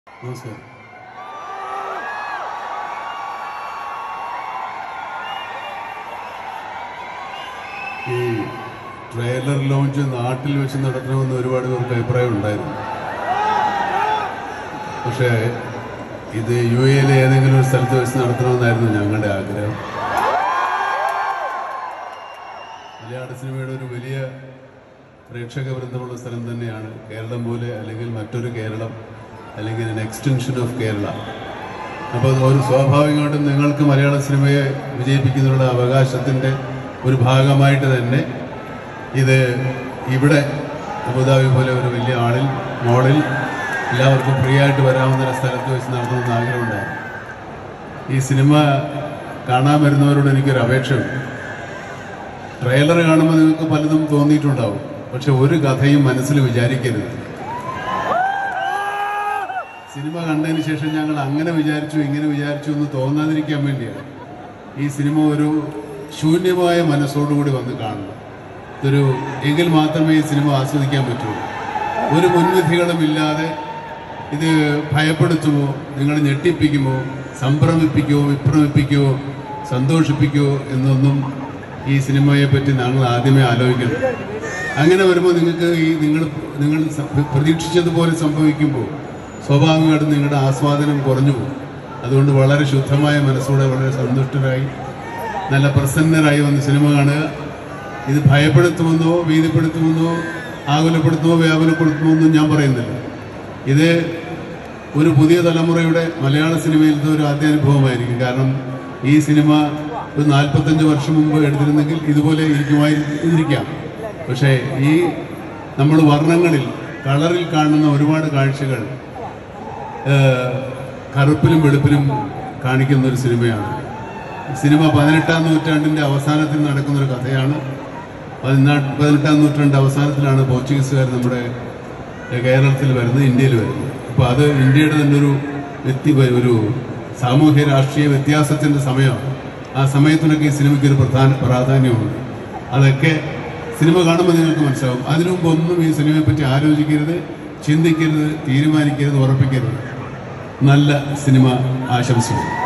നമസ്കാരം ഈ trailer launch നാട്ടിൽ വെച്ച് നടത്തണമെന്ന് ഒരുപാട് പേർക്ക് അഭിപ്രായം ഉണ്ടായിരുന്നു പക്ഷേ ഇത് യു എയിലെ ഏതെങ്കിലും ഒരു സ്ഥലത്ത് വെച്ച് നടത്തണമെന്നായിരുന്നു ഞങ്ങളുടെ ആഗ്രഹം മലയാള സിനിമയുടെ ഒരു വലിയ പ്രേക്ഷക വൃന്ദമുള്ള സ്ഥലം തന്നെയാണ് കേരളം പോലെ അല്ലെങ്കിൽ മറ്റൊരു കേരളം അല്ലെങ്കിൽ an എക്സ്റ്റൻഷൻ ഓഫ് കേരള അപ്പോൾ അത് ഒരു സ്വാഭാവികമായിട്ടും നിങ്ങൾക്ക് മലയാള സിനിമയെ വിജയിപ്പിക്കുന്നതിനുള്ള അവകാശത്തിൻ്റെ ഒരു ഭാഗമായിട്ട് തന്നെ ഇത് ഇവിടെ അബുദാബി പോലെ ഒരു വലിയ ആളിൽ മോളിൽ എല്ലാവർക്കും ഫ്രീ ആയിട്ട് വരാവുന്ന ഒരു സ്ഥലത്ത് വെച്ച് നടത്തണമെന്ന് ആഗ്രഹമുണ്ടായിരുന്നു ഈ സിനിമ കാണാൻ വരുന്നവരോട് എനിക്കൊരു അപേക്ഷയുണ്ട് ട്രെയിലർ കാണുമ്പോൾ നിങ്ങൾക്ക് പലതും തോന്നിയിട്ടുണ്ടാവും പക്ഷെ ഒരു കഥയും മനസ്സിൽ വിചാരിക്കരുത് സിനിമ കണ്ടതിന് ശേഷം ഞങ്ങൾ അങ്ങനെ വിചാരിച്ചു ഇങ്ങനെ വിചാരിച്ചു എന്ന് തോന്നാതിരിക്കാൻ വേണ്ടിയാണ് ഈ സിനിമ ഒരു ശൂന്യമായ മനസ്സോടുകൂടി വന്ന് കാണണം ഇതൊരു എങ്കിൽ മാത്രമേ ഈ സിനിമ ആസ്വദിക്കാൻ പറ്റുള്ളൂ ഒരു മുൻവിധികളും ഇല്ലാതെ ഇത് ഭയപ്പെടുത്തുമോ നിങ്ങൾ ഞെട്ടിപ്പിക്കുമോ സംഭ്രമിപ്പിക്കുമോ വിഭ്രമിപ്പിക്കുമോ സന്തോഷിപ്പിക്കുമോ എന്നൊന്നും ഈ സിനിമയെ പറ്റി ഞങ്ങൾ ആദ്യമേ ആലോചിക്കണം അങ്ങനെ വരുമ്പോൾ നിങ്ങൾക്ക് ഈ നിങ്ങൾ നിങ്ങൾ സ- പ്രതീക്ഷിച്ചതുപോലെ സംഭവിക്കുമ്പോൾ സ്വാഭാവികമായിട്ടും നിങ്ങളുടെ ആസ്വാദനം കുറഞ്ഞു പോകും അതുകൊണ്ട് വളരെ ശുദ്ധമായ മനസ്സോടെ വളരെ സന്തുഷ്ടരായി നല്ല പ്രസന്നരായി വന്ന് സിനിമ കാണുക ഇത് ഭയപ്പെടുത്തുമെന്നോ ഭീതിപ്പെടുത്തുമെന്നോ ആകുലപ്പെടുത്തുമോ വ്യാകുലപ്പെടുത്തുമോ ഒന്നും ഞാൻ പറയുന്നില്ല ഇത് ഒരു പുതിയ തലമുറയുടെ മലയാള സിനിമയിലത്തെ ഒരു ആദ്യ അനുഭവമായിരിക്കും കാരണം ഈ സിനിമ ഒരു നാൽപ്പത്തഞ്ച് വർഷം മുമ്പ് എടുത്തിരുന്നെങ്കിൽ ഇതുപോലെ ഇരിക്കുമായിരിക്കാം പക്ഷേ ഈ നമ്മൾ വർണ്ണങ്ങളിൽ കളറിൽ കാണുന്ന ഒരുപാട് കാഴ്ചകൾ ഏഹ്, കറുപ്പിലും വെളുപ്പിലും കാണിക്കുന്ന ഒരു സിനിമയാണ് സിനിമ പതിനെട്ടാം നൂറ്റാണ്ടിന്റെ അവസാനത്തിൽ നടക്കുന്ന ഒരു കഥയാണ് പതിനാ പതിനെട്ടാം നൂറ്റാണ്ട് അവസാനത്തിലാണ് പോർച്ചുഗീസുകാർ നമ്മുടെ കേരളത്തിൽ വരുന്നത് ഇന്ത്യയിൽ വരുന്നത് അപ്പോൾ അത് ഇന്ത്യയുടെ തന്നെ ഒരു വ്യക്തി ഒരു സാമൂഹ്യ രാഷ്ട്രീയ വ്യത്യാസത്തിന്റെ സമയമാണ് ആ സമയത്തിനൊക്കെ ഈ സിനിമയ്ക്ക് ഒരു പ്രധാന പ്രാധാന്യമുണ്ട് അതൊക്കെ സിനിമ കാണുമ്പോൾ നിങ്ങൾക്ക് മനസ്സിലാവും അതിനു മുമ്പ് ഒന്നും ഈ സിനിമയെ പറ്റി ആലോചിക്കരുത് ചിന്തിക്കരുത് തീരുമാനിക്കരുത് ഉറപ്പിക്കരുത് നല്ല സിനിമ ആശംസിക്കുന്നു